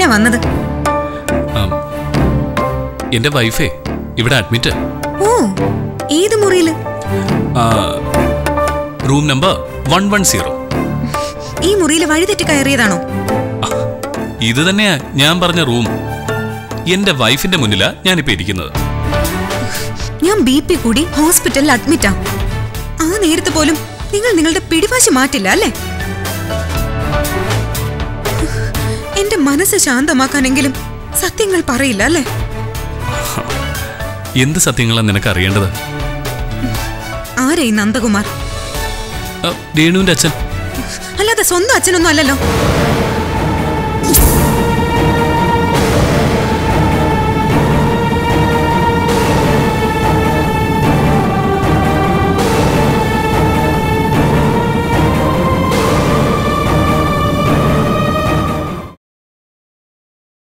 വന്നത് ആം. എന്റെ വൈഫേ ഇവിടെ അഡ്മിറ്റ് ഓ ഏത് മുറിയില് room number one one zero ഈ മുറിയിൽ വഴിതെറ്റി കയറിയതാണോ ഇത് തന്നെയാ ഞാൻ പറഞ്ഞ റൂം എന്റെ വൈഫിന്റെ മുന്നിലാ ഞാനിപ്പോ ഇരിക്കുന്നത് ഞാൻ ബി പി കൂടി ഹോസ്പിറ്റലിൽ അഡ്മിറ്റാ ആ നേരത്ത് പോലും നിങ്ങൾ നിങ്ങളുടെ പിടിവാശി മാറ്റില്ല അല്ലേ എന്റെ മനസ്സ് ശാന്തമാക്കാനെങ്കിലും സത്യങ്ങൾ പറയില്ല അല്ലേ എന്ത് സത്യങ്ങളാ നിനക്ക് അറിയേണ്ടത് ആരെ ഈ നന്ദകുമാർ ആ, രേണുവിന്റെ അച്ഛൻ അല്ലാതെ സ്വന്തം അച്ഛനൊന്നും അല്ലല്ലോ